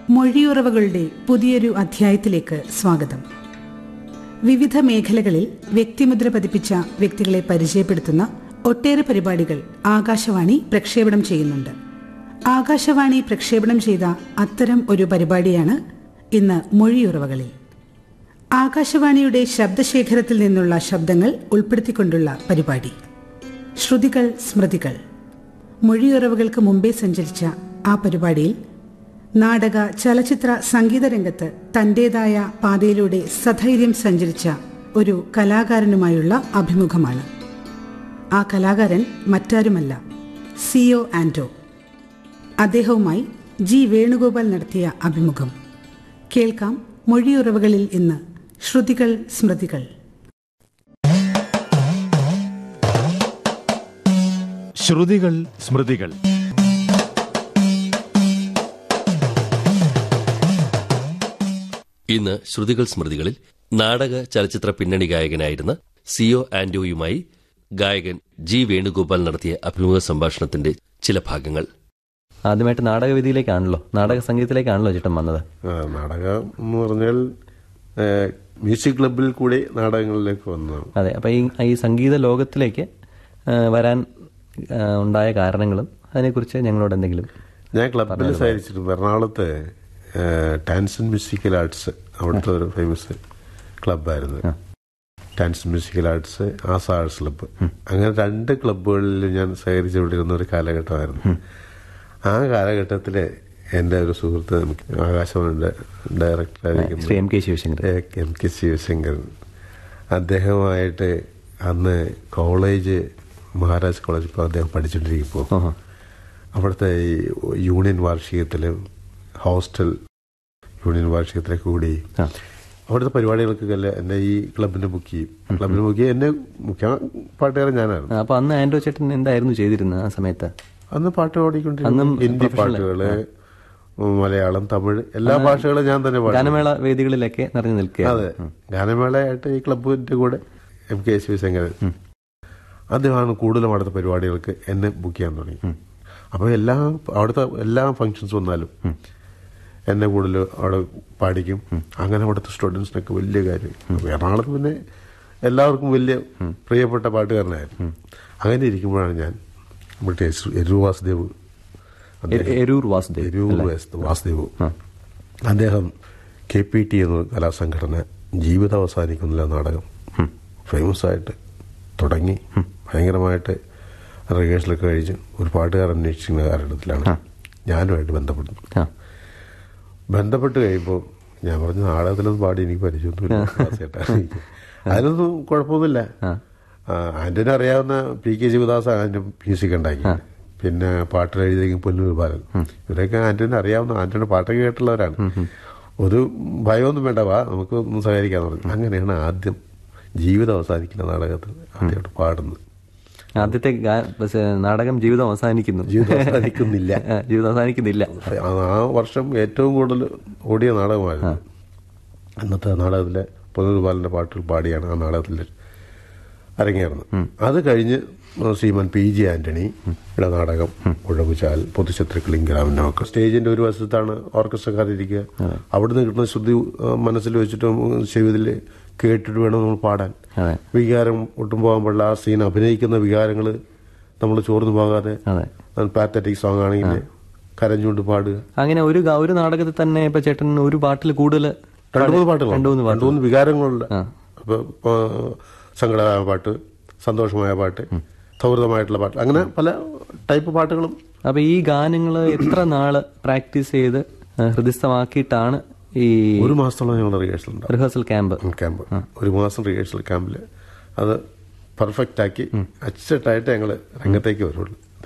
മൊഴിയുറവകളുടെ പുതിയൊരു അധ്യായത്തിലേക്ക് സ്വാഗതം വിവിധ മേഖലകളിൽ വ്യക്തിമുദ്ര പതിപ്പിച്ച വ്യക്തികളെ പരിചയപ്പെടുത്തുന്ന ഒട്ടേറെ പരിപാടികൾ ആകാശവാണി പ്രക്ഷേപണം ചെയ്യുന്നുണ്ട് ആകാശവാണി പ്രക്ഷേപണം ചെയ്ത അത്തരം ഒരു പരിപാടിയാണ് ഇന്ന് മൊഴിയുറവകളിൽ ആകാശവാണിയുടെ ശബ്ദശേഖരത്തിൽ നിന്നുള്ള ശബ്ദങ്ങൾ ഉൾപ്പെടുത്തിക്കൊണ്ടുള്ള പരിപാടി ശ്രുതികൾ സ്മൃതികൾ മൊഴിയുറവുകൾക്ക് മുമ്പേ സഞ്ചരിച്ച ആ പരിപാടിയിൽ നാടക ചലച്ചിത്ര സംഗീത രംഗത്ത് തന്റേതായ പാതയിലൂടെ സധൈര്യം സഞ്ചരിച്ച ഒരു കലാകാരനുമായുള്ള അഭിമുഖമാണ് ആ കലാകാരൻ മറ്റാരുമല്ല സിഒ ആൻഡോ അദ്ദേഹവുമായി ജി വേണുഗോപാൽ നടത്തിയ അഭിമുഖം കേൾക്കാം മൊഴിയുറവുകളിൽ ഇന്ന് ശ്രുതികൾ സ്മൃതികൾ ശ്രുതികൾ സ്മൃതികൾ ഇന്ന് ശ്രുതികൾ സ്മൃതികളിൽ നാടക ചലച്ചിത്ര പിന്നണി ഗായകനായിരുന്ന സിഒ ആന്റോയുമായി ഗായകൻ ജി വേണുഗോപാൽ നടത്തിയ അഭിമുഖ സംഭാഷണത്തിന്റെ ചില ഭാഗങ്ങൾ ആദ്യമായിട്ട് നാടകവേദിയിലേക്കാണല്ലോ നാടക സംഗീതത്തിലേക്കാണല്ലോ ചേട്ടൻ വന്നത് ആ, നാടകം എന്ന് പറഞ്ഞാൽ ഏഹ്, മ്യൂസിക് ക്ലബിൽ കൂടി നാടകങ്ങളിലേക്ക് വന്നു അതെ അപ്പൊ ഈ ഈ സംഗീത ലോകത്തിലേക്ക് ആ, വരാൻ ആ, ഉണ്ടായ കാരണങ്ങളും അതിനെക്കുറിച്ച് ഞങ്ങളോട് എന്തെങ്കിലും ഞാൻ ക്ലബിൽ സഹകരിച്ചിരുന്നു എറണാകുളത്ത് ഏഹ്, ടാൻസൺ മ്യൂസിക്കൽ ആർട്സ് അവിടുത്തെ ഒരു ഫേമസ് ക്ലബ്ബായിരുന്നു ടാൻസൺ മ്യൂസിക്കൽ ആർട്സ് ആസ ആർട്സ് ക്ലബ്ബ് അങ്ങനെ രണ്ട് ക്ലബ്ബുകളിൽ ഞാൻ സഹകരിച്ചുകൊണ്ടിരുന്ന ഒരു കാലഘട്ടമായിരുന്നു ആ കാലഘട്ടത്തിൽ എൻ്റെ ഒരു സുഹൃത്ത് നമുക്ക് ആകാശവാണിയുടെ ഡയറക്ടറായിരിക്കുന്ന ശ്രീ എം കെ ശിവശങ്കർ എ- എം കെ ശിവശങ്കരൻ അദ്ദേഹമായിട്ട് അന്ന് കോളേജ് മഹാരാജ് കോളേജ് ഇപ്പോൾ അദ്ദേഹം പഠിച്ചുകൊണ്ടിരിക്കുമ്പോൾ ഓഹോ. അവിടുത്തെ ഈ യൂണിയൻ വാർഷികത്തിലും ഹോസ്റ്റൽ യൂണിയൻ വാർഷികത്തിലൊക്കെ കൂടി ആ. അവിടുത്തെ പരിപാടികൾക്കൊക്കെ എന്നെ ഈ ക്ലബിന് ബുക്ക് ചെയ്യും ക്ലബിന് ബുക്ക് ചെയ്യും എന്നെ മുഖ്യ പാട്ടുകാരൻ ഞാനായിരുന്നു ആ, അപ്പൊ അന്ന് ആൻഡ്രോ ചേട്ടൻ എന്തായിരുന്നു ചെയ്തിരുന്നത് ആ സമയത്ത് അന്ന് പാട്ട് പാടിക്കൊണ്ടിരുന്നു അന്നും ഹിന്ദി professional പാട്ടുകള് മലയാളം തമിഴ് എല്ലാ ഭാഷകളും ഞാൻ തന്നെ പാടി ഗാനമേള വേദികളിലൊക്കെ നിറഞ്ഞു നിൽക്കുക അതെ ഗാനമേളയായിട്ട് ഈ ക്ലബിന്റെ കൂടെ എം കെ ശിവശങ്കരൻ അദ്ദേഹമാണ് കൂടുതലും അവിടുത്തെ പരിപാടികൾക്ക് എന്നെ ബുക്ക് ചെയ്യാൻ തുടങ്ങി അപ്പോൾ എല്ലാ അവിടുത്തെ എല്ലാ ഫങ്ഷൻസ് വന്നാലും എന്നെ കൂടുതൽ അവിടെ പാടിക്കും അങ്ങനെ അവിടുത്തെ സ്റ്റുഡൻസിനൊക്കെ വലിയ കാര്യം അപ്പോൾ എറണാകുളത്ത് പിന്നെ എല്ലാവർക്കും വലിയ പ്രിയപ്പെട്ട പാട്ടുകാരനായിരുന്നു അങ്ങനെ ഇരിക്കുമ്പോഴാണ് ഞാൻ മറ്റേ എരു വാസുദേവ് എ- എരൂർ വാസുദേവ് എരൂർ വാസ്- വാസുദേവ് അദ്ദേഹം കെ പി ടി എന്ന കലാസംഘടന ജീവിതം അവസാനിക്കുന്നില്ല നാടകം ഫേമസ് ആയിട്ട് തുടങ്ങി ഭയങ്കരമായിട്ട് റിഹേഴ്സലൊക്കെ കഴിച്ച് ഒരു പാട്ടുകാരൻ അന്വേഷിക്കുന്ന കാലഘട്ടത്തിലാണ് ഞാനുമായിട്ട് ബന്ധപ്പെടുന്നത് ആ. ബന്ധപ്പെട്ട് കഴിയുമ്പോൾ ഞാൻ പറഞ്ഞ നാടകത്തിലൊന്നും പാടി എനിക്ക് പരിചയമൊന്നുമില്ല ദാസേട്ടാ. അതിനൊന്നും കുഴപ്പമൊന്നുമില്ല ആ, ആന്റണി അറിയാവുന്ന P K Sivadas Antony music ഉണ്ടാക്കി പിന്നെ പാട്ട് എഴുതിയെങ്കിൽ പൊന്നൂർ ബാലൻ ഇവരൊക്കെ ആന്റണി അറിയാവുന്ന ആന്റണി പാട്ടൊക്കെ കേട്ടുള്ളവരാണ് ഒരു ഭയമൊന്നും വേണ്ട വാ നമുക്ക് ഒന്ന് സഹകരിക്കാന്ന് പറഞ്ഞു അങ്ങനെയാണ് ആദ്യം ജീവിതം അവസാനിക്കുന്ന നാടകത്തിൽ ആദ്യമായിട്ട് പാടുന്നത് ആദ്യത്തെ ഗാ- ബസ് നാടകം ജീവിതം അവസാനിക്കുന്നു ജീവിതം അവസാനിക്കുന്നില്ല ആ, ജീവിതം അവസാനിക്കുന്നില്ല ആ ആ വർഷം ഏറ്റവും കൂടുതൽ ഓടിയ നാടകമായിരുന്നു അന്നത്തെ നാടകത്തിലെ പൊതുബാലന്റെ പാട്ടുകൾ പാടിയാണ് ആ നാടകത്തിൽ അരങ്ങേറുന്നത് അത് കഴിഞ്ഞ് ശ്രീമാൻ പി ജി ആന്റണി ഇവിടെ നാടകം ഉഴവുചാൽ പൊതുശത്രുക്കൾ ഇംഗ്രാമിന്റെ ഒക്കെ സ്റ്റേജിന്റെ ഒരു വശത്താണ് ഓർക്കസ്ട്രക്കാരിരിക്കുക അവിടുന്ന് കിട്ടുന്ന ശ്രുതി ആ, മനസ്സിൽ വെച്ചിട്ട് ചെവിതിൽ കേട്ടിട്ട് വേണം നമ്മൾ പാടാൻ അതെ വികാരം ഒട്ടും പോകാൻ പാടില്ല ആ സീൻ അഭിനയിക്കുന്ന വികാരങ്ങൾ നമ്മൾ ചോർന്നു പോകാതെ അതെ പാത്തറ്റിക് സോങ് ആണെങ്കിൽ കരഞ്ഞുകൊണ്ട് പാടുക അങ്ങനെ ഒരു ഗാ- ഒരു നാടകത്തിൽ തന്നെ ഇപ്പൊ ചേട്ടൻ ഒരു പാട്ടിൽ കൂടുതൽ രണ്ടു മൂന്ന് പാട്ടുകൾ രണ്ടു മൂന്ന് രണ്ടു മൂന്ന് വികാരങ്ങളുണ്ട് ആ. അപ്പൊ ഇപ്പൊ സങ്കടമായ പാട്ട് സന്തോഷമായ പാട്ട് സൗഹൃദമായിട്ടുള്ള പാട്ട് അങ്ങനെ പല ടൈപ്പ് പാട്ടുകളും അപ്പൊ ഈ ഗാനങ്ങൾ എത്ര നാള് പ്രാക്ടീസ് ചെയ്ത് ആ, ഹൃദയസ്ഥമാക്കിയിട്ടാണ് ഈ ഒരു മാസത്തോളം ഞങ്ങൾ റിഹേഴ്സൽ ഉണ്ടാവും റിഹേഴ്സൽ ക്യാമ്പ് ക്യാമ്പ് ഒരു മാസം റിഹേഴ്സൽ ക്യാമ്പിൽ അത് പെർഫെക്റ്റ് ആക്കി അച്ചട്ടായിട്ട് ഞങ്ങൾ രംഗത്തേക്ക് വരുള്ളൂ